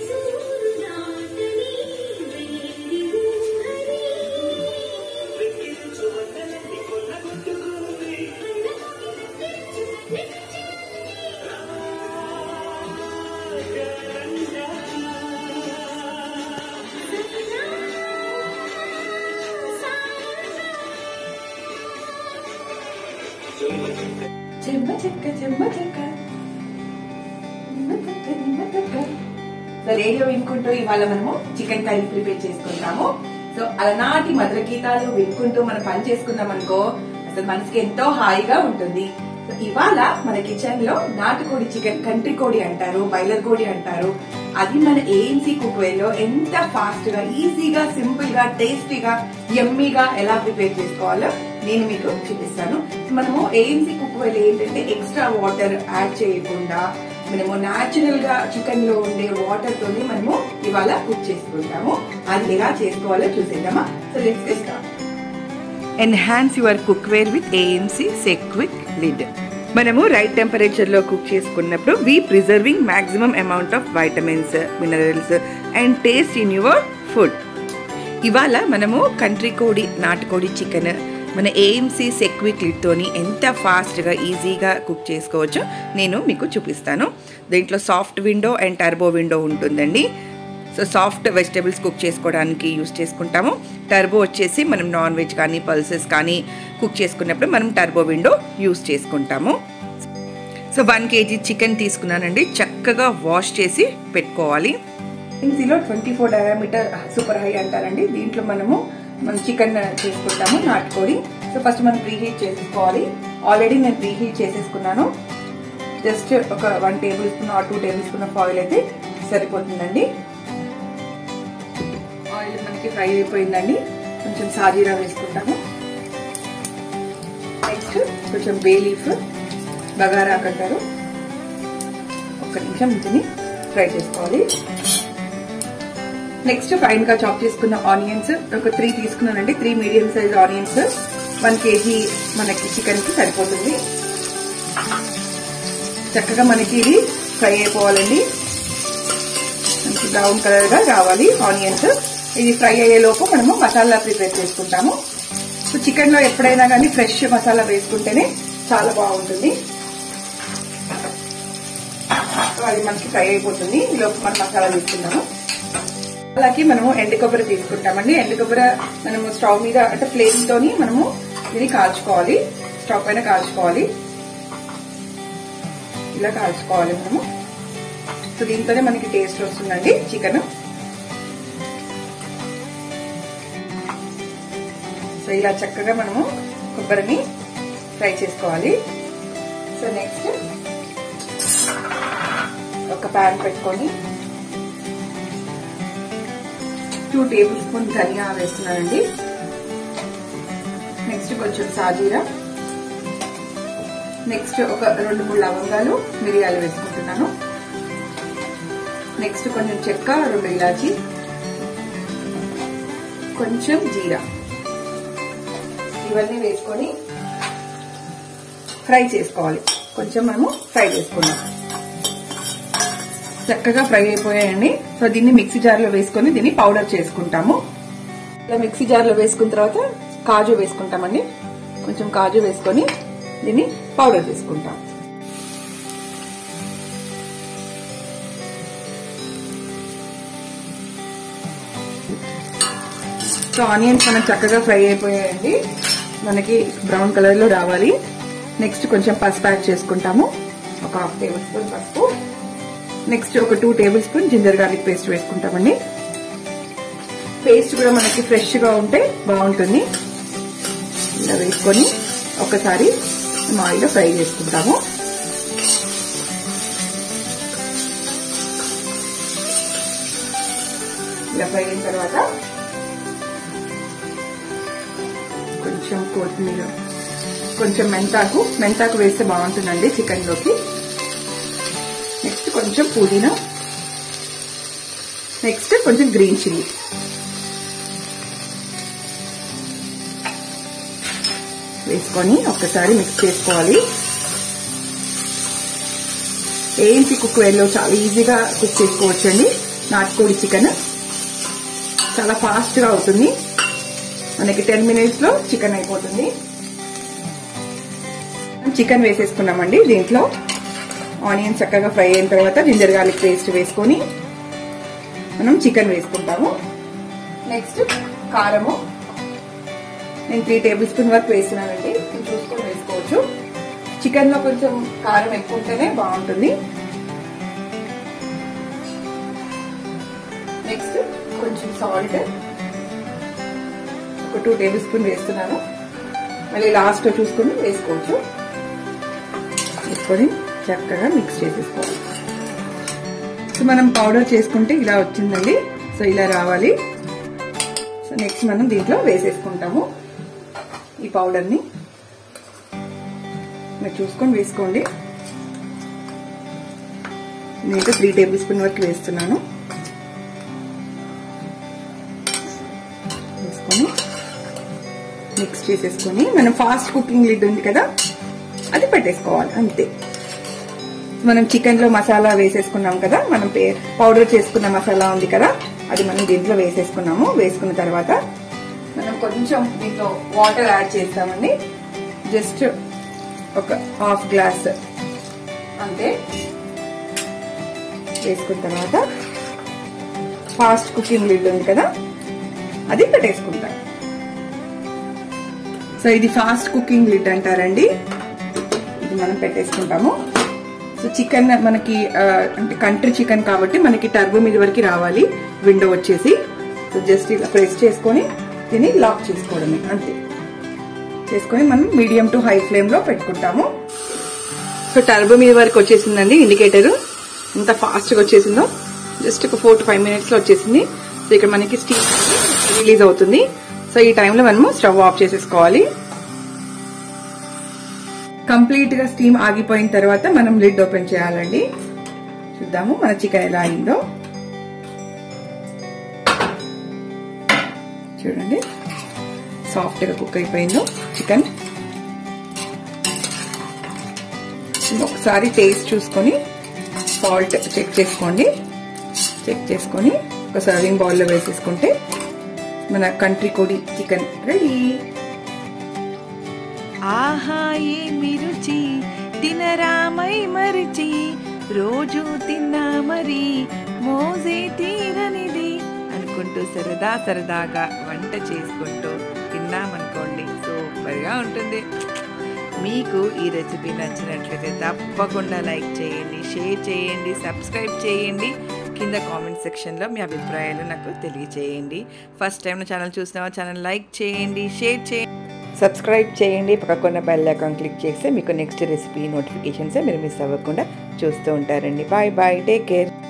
చెమ్మ చెక్క చెమ్మ చెక్క నిమ్మ చెక్క నిమ్మ చెక్క సో రేడియో వినుకుంటూ ఇవాళ మనము చికెన్ కర్రీ ప్రిపేర్ చేసుకుంటాము సో అలనాటి మధుర గీతాలు వినుకుంటూ మనం పని చేసుకున్నాం అనుకో అసలు మనసుకి ఎంతో హాయిగా ఉంటుంది సో ఇవాళ మన కిచెన్ లో నాటుకోడి చికెన్ కంట్రీ కోడి అంటారు బైలర్ కోడి అంటారు అది మన ఏఎన్సీ కుక్ లో ఎంత ఫాస్ట్ గా ఈజీగా సింపుల్ గా టేస్టీగా ఎమ్మీగా ఎలా ప్రిపేర్ చేసుకోవాలో నేను మీకు చూపిస్తాను మనము ఏఎన్సీ కుక్ వేలో ఏంటంటే ఎక్స్ట్రా వాటర్ యాడ్ చేయకుండా మనము న్యాచురల్ గా చికెన్ లో ఉండే వాటర్ తోని మనము ఇవాళ కుక్ చేసుకుంటాము అది ఎలా చేసుకోవాలో చూసేద్దామా so let's start enhance your cookware with AMC సెక్విక్ లిడ్ మనము రైట్ టెంపరేచర్ లో కుక్ చేసుకున్నప్పుడు we preserving maximum amount of vitamins minerals and taste in your food ఇవాళ మనము కంట్రీ కోడి నాటుకోడి చికెన్ మన ఏఎంసీ సెక్విక్ లిడ్తోని ఎంత ఫాస్ట్గా ఈజీగా కుక్ చేసుకోవచ్చో నేను మీకు చూపిస్తాను దీంట్లో soft window and turbo window ఉంటుందండి సో సాఫ్ట్ వెజిటేబుల్స్ కుక్ చేసుకోవడానికి యూస్ చేసుకుంటాము టర్బో వచ్చేసి మనం నాన్ వెజ్ కానీ పల్సెస్ కానీ కుక్ చేసుకున్నప్పుడు మనం టర్బో విండో యూస్ చేసుకుంటాము సో వన్ కేజీ చికెన్ తీసుకున్నానండి చక్కగా వాష్ చేసి పెట్టుకోవాలి ఇందులో twenty four diameter super high అంటారండి దీంట్లో మనము మనం చికెన్ చేసుకుంటాము నాటుకోడి సో ఫస్ట్ మనం ప్రీహీట్ చేసుకోవాలి ఆల్రెడీ నేను ప్రీహీట్ చేసేసుకున్నాను జస్ట్ ఒక one table spoon or two table spoon of oil అయితే సరిపోతుందండి ఆయిల్ మనకి ఫ్రై అయిపోయిందండి కొంచెం సాజీరా వేసుకుంటాము నెక్స్ట్ కొంచెం బే లీఫ్ బగారా అంటారు ఒక్క నిమిషం దీన్ని ఫ్రై చేసుకోవాలి నెక్స్ట్ ఫైన్ గా చాప్ చేసుకున్న ఆనియన్స్ ఒక త్రీ తీసుకున్నానండి three medium size onions one KG మనకి చికెన్ కి సరిపోతుంది చక్కగా మనకి ఇది ఫ్రై అయిపోవాలండి మంచి బ్రౌన్ కలర్ గా రావాలి ఆనియన్స్ ఇది ఫ్రై అయ్యేలోపు మనము మసాలా ప్రిపేర్ చేసుకుంటాము సో చికెన్ లో ఎప్పుడైనా కానీ ఫ్రెష్ మసాలా వేసుకుంటేనే చాలా బాగుంటుంది అది మనకి ఫ్రై అయిపోతుంది ఈలోపు మనం మసాలా తీసుకుందాము అలాగే మనము ఎండు కొబ్బరి తీసుకుంటామండి ఎండు కొబ్బరి మనము స్టవ్ మీద అంటే ఫ్లేమ్ తోని మనము దీన్ని కాల్చుకోవాలి స్టవ్ పైన కాల్చుకోవాలి ఇలా కాల్చుకోవాలి మనము సో దీంతోనే మనకి టేస్ట్ వస్తుందండి చికెన్ సో ఇలా చక్కగా మనము కొబ్బరిని ఫ్రై చేసుకోవాలి సో నెక్స్ట్ ఒక ప్యాన్ పెట్టుకొని టూ టేబుల్ స్పూన్ ధనియా వేస్తున్నానండి నెక్స్ట్ కొంచెం సాజీరా నెక్స్ట్ ఒక రెండు మూడు లవంగాలు మిరియాలు వేసుకుంటున్నాను నెక్స్ట్ కొంచెం చెక్క రెండు ఇలాచి కొంచెం జీరా ఇవన్నీ వేసుకొని ఫ్రై చేసుకోవాలి కొంచెం మనము ఫ్రై చేసుకుందాం చక్కగా ఫ్రై అయిపోయాయండి సో దీన్ని మిక్సీ జార్లో వేసుకొని దీన్ని పౌడర్ చేసుకుంటాము ఇలా మిక్సీ జార్లో వేసుకున్న తర్వాత కాజు వేసుకుంటామండి కొంచెం కాజు వేసుకొని దీన్ని పౌడర్ చేసుకుంటాం సో ఆనియన్స్ మనకు చక్కగా ఫ్రై అయిపోయాయండి మనకి బ్రౌన్ కలర్ లో రావాలి నెక్స్ట్ కొంచెం పసుపు యాడ్ చేసుకుంటాము ఒక హాఫ్ టేబుల్ స్పూన్ పసుపు నెక్స్ట్ ఒక two table spoon ginger garlic paste వేసుకుంటామండి పేస్ట్ కూడా మనకి ఫ్రెష్ గా ఉంటే బాగుంటుంది ఇలా వేసుకొని ఒకసారి ఆయిల్లో ఫ్రై చేసుకుంటాము ఇలా ఫ్రై అయిన తర్వాత కొంచెం కొత్తిమీర కొంచెం మెంతాకు మెంతాకు వేస్తే బాగుంటుందండి చికెన్లోకి నెక్స్ట్ కొంచెం పుదీనా నెక్స్ట్ కొంచెం గ్రీన్ చిల్లీ వేసుకొని ఒక్కసారి మిక్స్ చేసుకోవాలి ఏంటి కుక్ వేర్లో చాలా ఈజీగా కుక్ చేసుకోవచ్చండి నాటుకోడి చికెన్ చాలా ఫాస్ట్గా అవుతుంది మనకి టెన్ మినిట్స్లో చికెన్ అయిపోతుంది చికెన్ వేసేసుకున్నామండి దీంట్లో ఆనియన్ చక్కగా ఫ్రై అయిన తర్వాత జింజర్ గార్లిక్ పేస్ట్ వేసుకొని మనం చికెన్ వేసుకుంటాము నెక్స్ట్ కారము నేను త్రీ టేబుల్ స్పూన్ వరకు వేస్తున్నానండి మీరు చూసుకొని వేసుకోవచ్చు చికెన్ లో కొంచెం కారం ఎక్కువ ఉంటేనే బాగుంటుంది నెక్స్ట్ కొంచెం సాల్ట్ ఒక టూ టేబుల్ స్పూన్ వేస్తున్నాను మళ్ళీ లాస్ట్ చూసుకొని వేసుకోవచ్చు వేసుకొని చక్కగా మిక్స్ చేసేసుకోవాలి సో మనం పౌడర్ చేసుకుంటే ఇలా వచ్చిందండి సో ఇలా రావాలి సో నెక్స్ట్ మనం దీంట్లో వేసేసుకుంటాము ఈ పౌడర్ని మీరు చూసుకొని వేసుకోండి నేను త్రీ టేబుల్ స్పూన్ వరకు వేస్తున్నాను వేసుకొని మిక్స్ చేసేసుకొని మనం ఫాస్ట్ కుకింగ్ లిడ్ ఉంది కదా అది పెట్టేసుకోవాలి అంతే మనం చికెన్ లో మసాలా వేసేసుకున్నాం కదా మనం పౌడర్ చేసుకున్న మసాలా ఉంది కదా అది మనం దీంట్లో వేసేసుకున్నాము వేసుకున్న తర్వాత మనం కొంచెం దీంట్లో వాటర్ యాడ్ చేస్తామండి జస్ట్ ఒక హాఫ్ గ్లాస్ అంతే వేసుకున్న తర్వాత ఫాస్ట్ కుకింగ్ లిడ్ ఉంది కదా అది పెట్టేసుకుంటాం సో ఇది ఫాస్ట్ కుకింగ్ లిడ్ అంటారండి ఇది మనం పెట్టేసుకుంటాము సో చికెన్ మనకి అంటే కంట్రీ చికెన్ కాబట్టి మనకి టర్బో మీద వరకు రావాలి విండో వచ్చేసి సో జస్ట్ ఇలా ప్రెస్ చేసుకొని దీన్ని లాక్ చేసుకోవడమే అంతే చేసుకొని మనం మీడియం టు హై ఫ్లేమ్ లో పెట్టుకుంటాము సో టర్బో మీద వరకు వచ్చేసిందండి ఇండికేటర్ ఎంత ఫాస్ట్ గా వచ్చేసిందో జస్ట్ ఒక ఫోర్ టు ఫైవ్ మినిట్స్ లో వచ్చేసింది సో ఇక్కడ మనకి స్టీమ్ రిలీజ్ అవుతుంది సో ఈ టైంలో మనము స్టవ్ ఆఫ్ చేసేసుకోవాలి కంప్లీట్ గా స్టీమ్ ఆగిపోయిన తర్వాత మనం లిడ్ ఓపెన్ చేయాలండి చూద్దాము మన చికెన్ ఎలా అయిందో చూడండి సాఫ్ట్ గా కుక్ అయిపోయిందో చికెన్ ఒకసారి టేస్ట్ చూసుకొని సాల్ట్ చెక్ చేసుకోండి చెక్ చేసుకొని ఒక సర్వింగ్ బౌల్లో వేసేసుకుంటే మన కంట్రీ కోడి చికెన్ రెడీ ఆహా ఏమి రుచి తినరామై మరిచి రోజు తిన్నా మరి మోజే తీరనిది అనుకుంటూ సరదా సరదాగా వంట చేసుకుంటూ తిన్నామనుకోండి సూపర్గా ఉంటుంది మీకు ఈ రెసిపీ నచ్చినట్లయితే తప్పకుండా లైక్ చేయండి షేర్ చేయండి సబ్స్క్రైబ్ చేయండి కింద కామెంట్ సెక్షన్లో మీ అభిప్రాయాలు నాకు తెలియచేయండి ఫస్ట్ టైం నా ఛానల్ చూసిన ఛానల్ లైక్ చేయండి షేర్ చేయండి సబ్స్క్రైబ్ చేయండి పక్కకున్న బెల్ ఐకాన్ క్లిక్ చేస్తే మీకు నెక్స్ట్ రెసిపీ నోటిఫికేషన్స్ మీరు మిస్ అవ్వకుండా చూస్తూ ఉంటారండి బాయ్ బాయ్ టేక్ కేర్